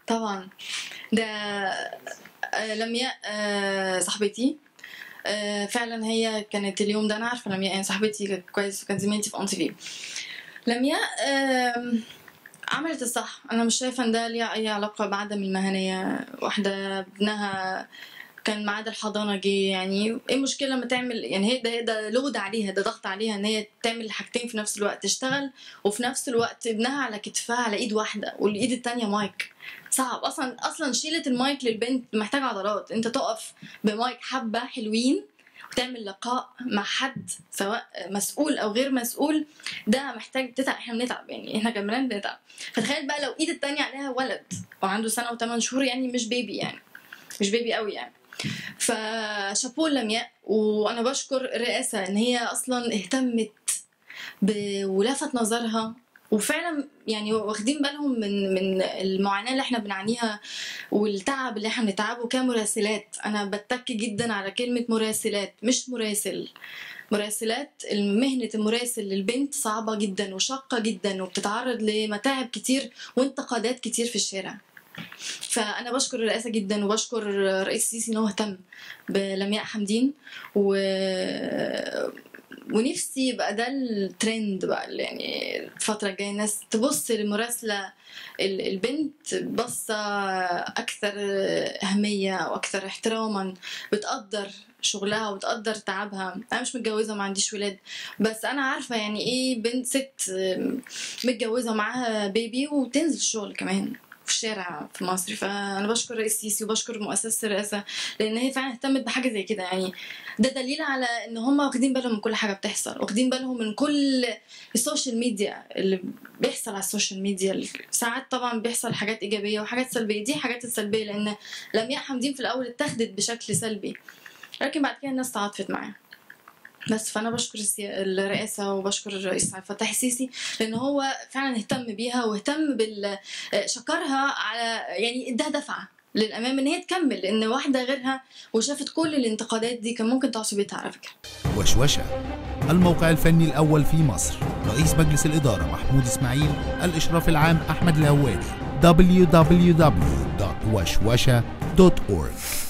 طبعا ده آه، لمياء آه، صاحبتي آه، فعلا هي كانت اليوم ده انا عارفه لمياء يعني صاحبتي كانت كويس وكانت زميلتي في اون تي في لمياء آم، عملت الصح انا مش شايفه ان ده ليه اي علاقه بعدم المهنيه واحده ابنها كان ميعاد الحضانه جه يعني ايه المشكله لما تعمل يعني هي ده ده لود عليها ده ضغط عليها ان هي تعمل حاجتين في نفس الوقت تشتغل وفي نفس الوقت ابنها على كتفها على ايد واحده والايد التانية مايك صعب اصلا اصلا شيله المايك للبنت محتاجه عضلات انت تقف بمايك حبه حلوين وتعمل لقاء مع حد سواء مسؤول او غير مسؤول ده محتاج تتعب احنا بنتعب يعني احنا كمان بنتعب فتخيل بقى لو ايد التانية عليها ولد وعنده سنه وثمان شهور يعني مش بيبي يعني مش بيبي قوي يعني فشابوه لمياء وانا بشكر الرئاسه ان هي اصلا اهتمت ب- ولفت نظرها وفعلا يعني واخدين بالهم من من المعاناه اللي احنا بنعانيها والتعب اللي احنا بنتعبه كمراسلات انا بتك جدا على كلمه مراسلات مش مراسل مراسلات مهنة المراسل للبنت صعبة جدا وشاقة جدا وبتتعرض لمتاعب كتير وانتقادات كتير في الشارع فانا بشكر الرئاسه جدا وبشكر الرئيس السيسي ان هو اهتم بلمياء حمدين و ونفسي يبقى ده الترند بقى اللي يعني الفترة الجاية الناس تبص للمراسلة ال- البنت بصة أكثر أهمية وأكثر احتراما بتقدر شغلها وبتقدر تعبها أنا مش متجوزة وما عنديش ولاد بس أنا عارفة يعني إيه بنت ست متجوزة ومعاها بيبي وتنزل الشغل كمان في الشارع في مصر فانا بشكر رئيس السيسي وبشكر مؤسسه الرئاسه لان هي فعلا اهتمت بحاجه زي كده يعني ده دليل على ان هم واخدين بالهم من كل حاجه بتحصل واخدين بالهم من كل السوشيال ميديا اللي بيحصل على السوشيال ميديا ساعات طبعا بيحصل حاجات ايجابيه وحاجات سلبيه دي حاجات السلبيه لان لمياء حمدين في الاول اتخذت بشكل سلبي لكن بعد كده الناس تعاطفت معاها بس فانا بشكر السيا- الرئاسه وبشكر الرئيس عبد الفتاح السيسي لان هو فعلا اهتم بيها واهتم بال شكرها على يعني اداها دفعه للامام ان هي تكمل لان واحده غيرها وشافت كل الانتقادات دي كان ممكن تقع في بيتها على فكره وشوشة الموقع الفني الأول في مصر رئيس مجلس الإدارة محمود إسماعيل الإشراف العام أحمد الهواري www.وشوشة.org